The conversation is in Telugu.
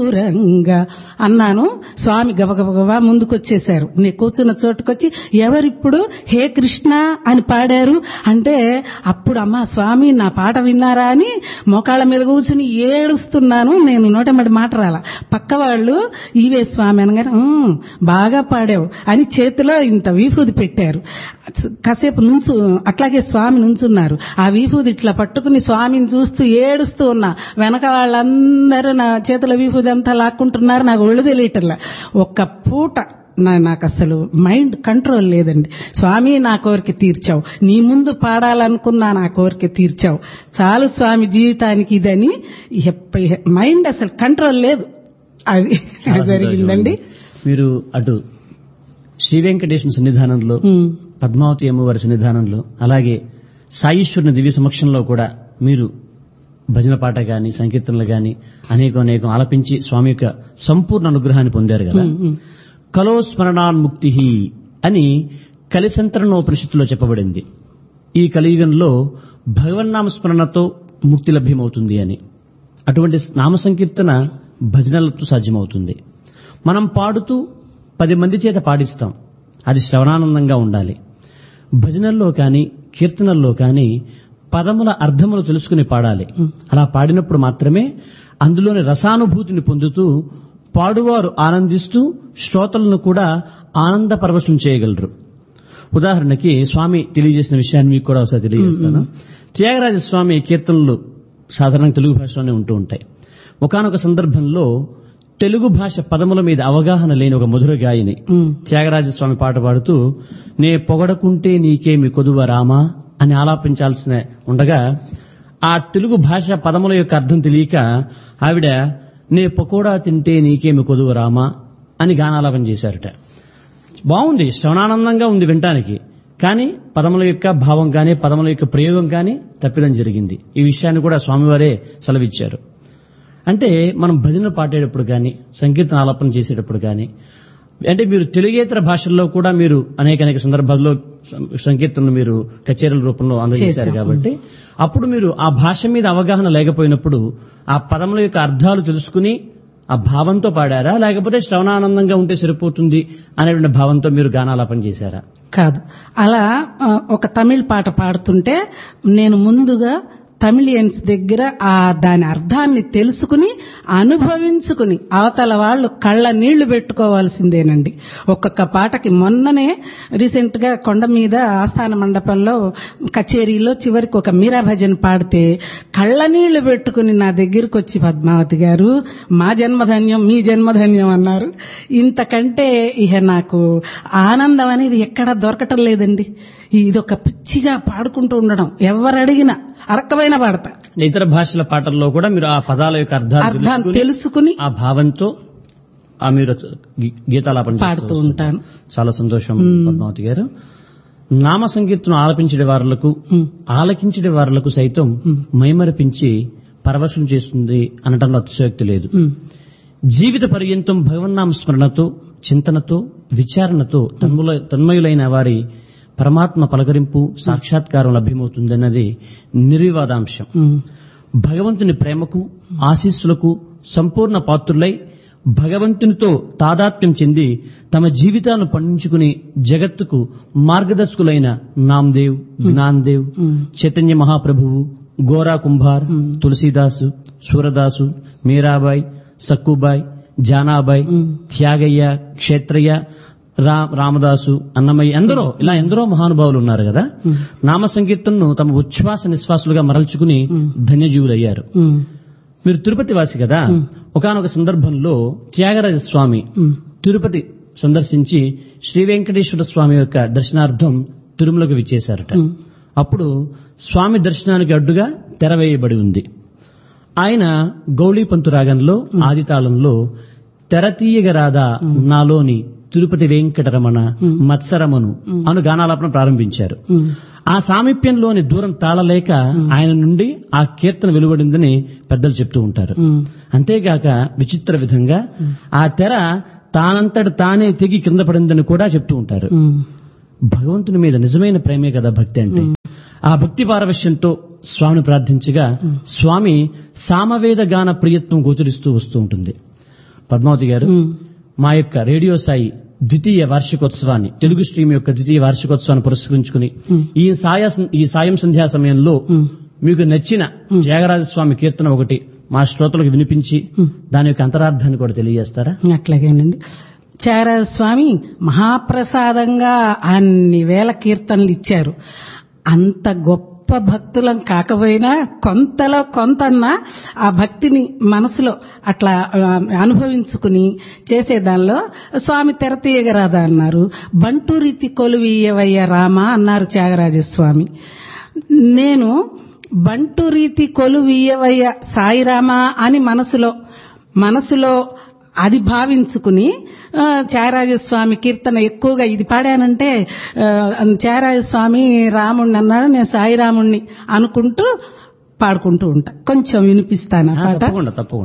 దూరంగా అన్నాను స్వామి గబగబగబా ముందుకొచ్చేశారు నీ కూర్చున్న చోటుకొచ్చి ఎవరిప్పుడు హే కృష్ణ అని పాడారు అంటే అప్పుడు అమ్మా స్వామి నా పాట విన్నారా అని మోకాళ్ళ మీద కూర్చుని ఏడుస్తున్నాను నేను నోటమడి మాట రాల పక్క వాళ్ళు ఈవే స్వామి అనగానే "ఉమ్, బాగా పాడావు అని చేతిలో ఇంత వీఫూది పెట్టారు కాసేపు నుంచు అట్లాగే స్వామి నుంచున్నారు ఆ వీఫూది ఇట్లా పట్టుకుని స్వామిని చూస్తూ ఏడుస్తూ ఉన్నా వెనక వాళ్ళందరూ నా చేతిలో వీఫూది అంతా లాక్కుంటున్నారు నాకు ఒళ్ళు తెలియటంలా ఒక్క పూట నా- నాకు అసలు మైండ్ కంట్రోల్ లేదండి స్వామి నా కోరిక తీర్చావు నీ ముందు పాడాలనుకున్నా నా కోరిక తీర్చావు చాలు స్వామి జీవితానికి ఇదని ఎప్ప- మైండ్ అసలు కంట్రోల్ లేదు అది చాలా జరిగిందండి సంతోషం. మీరు అటు శ్రీ వెంకటేశ్వర సన్నిధానంలో ఉమ్, పద్మావతి అమ్మవారి సన్నిధానంలో అలాగే సాయిశ్వరుని దివ్య సమక్షంలో కూడా మీరు భజన పాట గాని సంకీర్తనలు గాని అనేకం అనేకం ఆలపించి స్వామి యొక్క సంపూర్ణ అనుగ్రహాన్ని పొందారు కదా ఉమ్, ఉమ్. కలో స్మరణాన్ముక్తి అని కలిసంతరణోపనిషత్తులో చెప్పబడింది ఈ కలియుగంలో భగవన్నామ స్మరణతో ముక్తి లభ్యమవుతుంది అని అటువంటి నామ సంకీర్తన భజనలతో సాధ్యమవుతుంది మనం పాడుతూ పది మంది చేత పాడిస్తాం అది శ్రవణానందంగా ఉండాలి భజనల్లో కానీ కీర్తనల్లో కానీ పదముల అర్థములు తెలుసుకుని పాడాలి అలా పాడినప్పుడు మాత్రమే అందులోని రసానుభూతిని పొందుతూ పాడువారు ఆనందిస్తూ శ్రోతలను కూడా ఆనంద పరవశం చేయగలరు ఉదాహరణకి స్వామి తెలియజేసిన విషయాన్ని మీకు కూడా ఒకసారి తెలియజేస్తాను త్యాగరాజ స్వామి కీర్తనలు సాధారణంగా తెలుగు భాషలోనే ఉంటూ ఉంటాయి ఒకానొక సందర్భంలో తెలుగు భాష పదముల మీద అవగాహన లేని ఒక మధుర గాయని ఉమ్. త్యాగరాజస్వామి పాట పాడుతూ నే పొగడకుంటే నీకేమి కొదువ రామా అని ఆలాపించాల్సిన ఉండగా ఆ తెలుగు భాష పదముల యొక్క అర్థం తెలియక ఆవిడ నే పకోడా తింటే నీకేమి కొదువ రామా అని గానాలాపన చేశారట బాగుంది శ్రవణానందంగా ఉంది వినటానికి కానీ పదముల యొక్క భావం కానీ పదముల యొక్క ప్రయోగం కానీ తప్పిదం జరిగింది ఈ విషయాన్ని కూడా స్వామివారే సెలవిచ్చారు అంటే మనం భజన పాడేటప్పుడు కానీ సంకీర్తన ఆలాపన చేసేటప్పుడు కానీ అంటే మీరు తెలుగేతర భాషల్లో కూడా మీరు అనేక అనేక సందర్భాల్లో సం- సంకీర్తనలు మీరు కచేరీల రూపంలో అందజేశారు చేశాం. కాబట్టి అప్పుడు మీరు ఆ భాష మీద అవగాహన లేకపోయినప్పుడు ఆ పదముల యొక్క అర్థాలు తెలుసుకుని ఆ భావంతో పాడారా లేకపోతే శ్రవణానందంగా ఉంటే సరిపోతుంది అనేటువంటి భావంతో మీరు గానాలాపన చేశారా కాదు అలా ఆ, ఒక తమిళ్ పాట పాడుతుంటే నేను ముందుగా తమిళియన్స్ దగ్గర ఆ దాని అర్థాన్ని తెలుసుకుని అనుభవించుకుని అవతల వాళ్ళు కళ్ళ నీళ్లు పెట్టుకోవాల్సిందేనండి ఒక్కొక్క పాటకి మొన్ననే రీసెంట్ గా కొండ మీద ఆస్థాన మండపంలో కచేరీలో చివరికి ఒక మీరా భజన్ పాడితే కళ్ళ నీళ్లు పెట్టుకుని నా దగ్గరికి వచ్చి పద్మావతి గారు మా జన్మధన్యం మీ జన్మధన్యం అన్నారు ఇంతకంటే ఇహ నాకు ఆనందం అనేది ఎక్కడా దొరకటం లేదండి ఇది ఒక పిచ్చిగా పాడుకుంటూ ఉండడం ఎవరు అడిగినా అరకమైన పాడతా ఇతర భాషల పాటల్లో కూడా మీరు ఆ పదాల యొక్క అర్థాలు అర్థాన్ని తెలుసుకుని తెలుసుకుని ఆ భావంతో ఆ మీరు గీ- గీతాలాపన చేస్తూ పాడుతూ వస్తున్నారు. ఉంటాను చాలా సంతోషం పద్మావతి గారు నామ సంకీర్తన ఆలపించే వారులకు ఉమ్. ఆలకించే వారులకు సైతం మైమరపించి పరవశం చేస్తుంది అనటంలో అతిశయోక్తి లేదు ఉమ్. జీవిత పర్యంతం భగవన్నామ స్మరణతో చింతనతో విచారణతో తన్ముల తన్మయులైన వారి పరమాత్మ పలకరింపు సాక్షాత్కారం లభ్యమవుతుందన్నది నిర్వివాదాంశం ఉమ్. భగవంతుని ప్రేమకు ఆశీస్సులకు సంపూర్ణ పాత్రులై భగవంతునితో తాదాత్మ్యం చెంది తమ జీవితాలను పండించుకుని జగత్తుకు మార్గదర్శకులైన నామ్దేవ్ జ్ఞాన్దేవ్ ఉమ్. చైతన్య మహాప్రభువు గోరా కుంభార్ తులసీదాసు సూరదాసు మీరాబాయ్ సక్కుబాయ్ జానాబాయ్ త్యాగయ్య క్షేత్రయ్య రా రామదాసు అన్నమయ్య ఎందరో ఇలా ఎందరో మహానుభావులు ఉన్నారు కదా నామ సంకీర్తనను తమ ఉచ్ఛ్వాస నిశ్వాసులుగా మరల్చుకుని ధన్యజీవులయ్యారు ఉమ్. మీరు తిరుపతి వాసి కదా ఒకానొక సందర్భంలో త్యాగరాజ స్వామి ఉమ్. తిరుపతి సందర్శించి శ్రీ వెంకటేశ్వర స్వామి యొక్క దర్శనార్థం తిరుమలకు విచ్చేశారట ఉమ్. అప్పుడు స్వామి దర్శనానికి అడ్డుగా తెర వేయబడి ఉంది ఆయన గౌళీపంతు రాగంలో ఆదితాళంలో తెర తీయగరాదా నాలోని తిరుపతి వెంకటరమణ మత్సరమను అను గానాలాపన ప్రారంభించారు ఉమ్. ఆ సామీప్యంలోని దూరం తాళలేక ఆయన నుండి ఆ కీర్తన వెలువడిందని పెద్దలు చెప్తూ ఉంటారు ఉమ్. అంతేగాక విచిత్ర విధంగా ఆ తెర తానంతట తానే తెగి కింద పడిందని కూడా చెప్తూ ఉంటారు ఉమ్. భగవంతుని మీద నిజమైన ప్రేమే కదా భక్తి అంటే ఆ భక్తి పారవశ్యంతో స్వామిని ప్రార్థించగా స్వామి సామవేద గాన ప్రియత్వం గోచరిస్తూ వస్తూ ఉంటుంది పద్మావతి గారు ఉమ్, మా యొక్క రేడియో సాయి ద్వితీయ వార్షికోత్సవాన్ని తెలుగు స్ట్రీమ్ యొక్క ద్వితీయ వార్షికోత్సవాన్ని పురస్కరించుకుని ఉమ్, ఈ సాయ ఈ సాయం సంధ్యా సమయంలో ఉమ్, మీకు నచ్చిన త్యాగరాజ స్వామి కీర్తన ఒకటి మా శ్రోతలకు వినిపించి ఉమ్. దాని యొక్క అంతరార్థాన్ని కూడా తెలియజేస్తారా అట్లాగేనండి చారాజ స్వామి మహాప్రసాదంగా అన్ని వేల కీర్తనలు ఇచ్చారు అంత గొప్ప భక్తులం కాకపోయినా కొంతలో కొంతన్నా ఆ భక్తిని మనసులో అట్లా ఆ, అనుభవించుకుని చేసే దానిలో స్వామి తెరతీయగరాదా అన్నారు బంటు రీతి కొలువీయవయ్య రామ అన్నారు త్యాగరాజస్వామి నేను బంటు రీతి కొలువీయవయ్య సాయిరామా అని మనసులో మనసులో అది భావించుకుని ఆ, త్యాగరాజస్వామి కీర్తన ఎక్కువగా ఇది పాడానంటే ఆ, త్యాగరాజస్వామి రాముణ్ణి అన్నాడు నేను సాయిరాముణ్ణి అనుకుంటూ పాడుకుంటూ ఉంటా కొంచెం వినిపిస్తాను ఆ ఆ, పాట తప్పకుండా తప్పకుండా